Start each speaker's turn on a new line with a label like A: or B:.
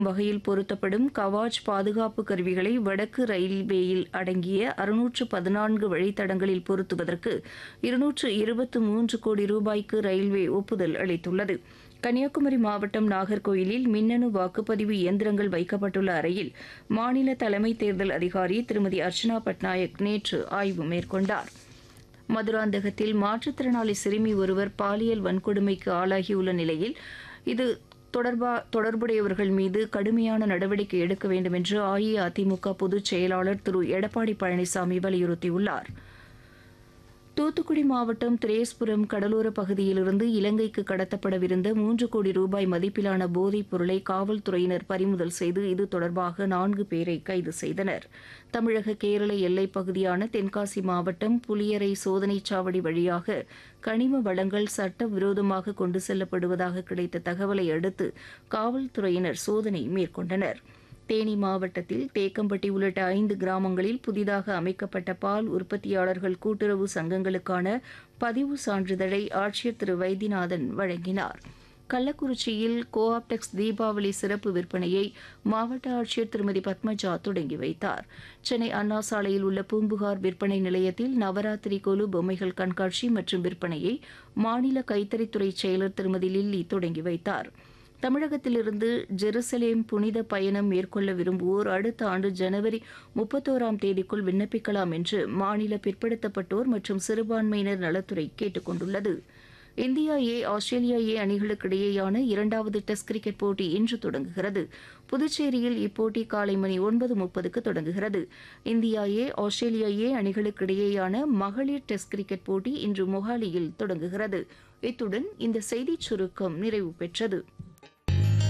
A: வகையில் பொருத்தப்படும் கவாச் பாதுகாப்பு கருவிகளை வடக்கு ரயில்வேயில் அடங்கிய அறுநூற்று பதினான்கு வழித்தடங்களில் பொருத்துவதற்கு இருநூற்று இருபத்து மூன்று கோடி ரூபாய்க்கு ரயில்வே ஒப்புதல் அளித்துள்ளது கன்னியாகுமரி மாவட்டம் நாகர்கோயிலில் மின்னணு வாக்குப்பதிவு இயந்திரங்கள் வைக்கப்பட்டுள்ள அறையில் மாநில தலைமை தேர்தல் அதிகாரி திருமதி அர்ச்சனா பட்நாயக் நேற்று ஆய்வு மேற்கொண்டார் மதுராந்தகத்தில் மாற்றுத்திறனாளி சிறுமி ஒருவர் பாலியல் வன்கொடுமைக்கு ஆளாகியுள்ள நிலையில் இது தொடர்பா தொடர்புடையவர்கள் மீது கடுமையான நடவடிக்கை எடுக்க வேண்டும் என்று அஇஅதிமுக பொதுச் செயலாளர் திரு எடப்பாடி பழனிசாமி வலியுறுத்தியுள்ளார் தூத்துக்குடி மாவட்டம் திரேஸ்புரம் கடலோர பகுதியிலிருந்து இலங்கைக்கு கடத்தப்படவிருந்த மூன்று கோடி ரூபாய் மதிப்பிலான போதைப் பொருளை காவல்துறையினர் பறிமுதல் செய்து இது தொடர்பாக நான்கு பேரை கைது செய்தனர் தமிழக கேரள எல்லைப் பகுதியான தென்காசி மாவட்டம் புலியரை சோதனைச் சாவடி வழியாக கனிம வளங்கள் சட்டவிரோதமாக கொண்டு செல்லப்படுவதாக கிடைத்த தகவலை அடுத்து காவல்துறையினர் சோதனை மேற்கொண்டனர் தேனி மாவட்டத்தில் தேக்கம்பட்டி உள்ளிட்ட ஐந்து கிராமங்களில் புதிதாக அமைக்கப்பட்ட பால் உற்பத்தியாளர்கள் கூட்டுறவு சங்கங்களுக்கான பதிவு சான்றிதழை ஆட்சியர் திரு வைத்தியநாதன் வழங்கினார் கள்ளக்குறிச்சியில் கோஆப்டெக்ஸ் தீபாவளி சிறப்பு விற்பனையை மாவட்ட ஆட்சியர் திருமதி பத்மஜா தொடங்கி வைத்தார் சென்னை அண்ணா சாலையில் உள்ள பூம்புகார் விற்பனை நிலையத்தில் நவராத்திரி கொலு பொம்மைகள் கண்காட்சி மற்றும் விற்பனையை மாநில கைத்தறித்துறை செயலர் திருமதி லில்லி தொடங்கி வைத்தார் தமிழகத்திலிருந்து ஜெருசலேம் புனித பயணம் மேற்கொள்ள விரும்புவோர் அடுத்த ஆண்டு ஜனவரி முப்பத்தோராம் தேதிக்குள் விண்ணப்பிக்கலாம் என்று மாநில பிற்படுத்தப்பட்டோர் மற்றும் சிறுபான்மையினர் நலத்துறை கேட்டுக் கொண்டுள்ளது இந்தியா ஏ ஆஸ்திரேலியா ஏ அணிகளுக்கிடையேயான இரண்டாவது டெஸ்ட் கிரிக்கெட் போட்டி இன்று தொடங்குகிறது புதுச்சேரியில் இப்போட்டி காலை மணி ஒன்பது முப்பதுக்கு தொடங்குகிறது இந்தியா ஏ ஆஸ்திரேலியா ஏ அணிகளுக்கிடையேயான மகளிர் டெஸ்ட் கிரிக்கெட் போட்டி இன்று மொஹாலியில் தொடங்குகிறது இத்துடன் இந்த செய்திச் சுருக்கம் நிறைவு பெற்றது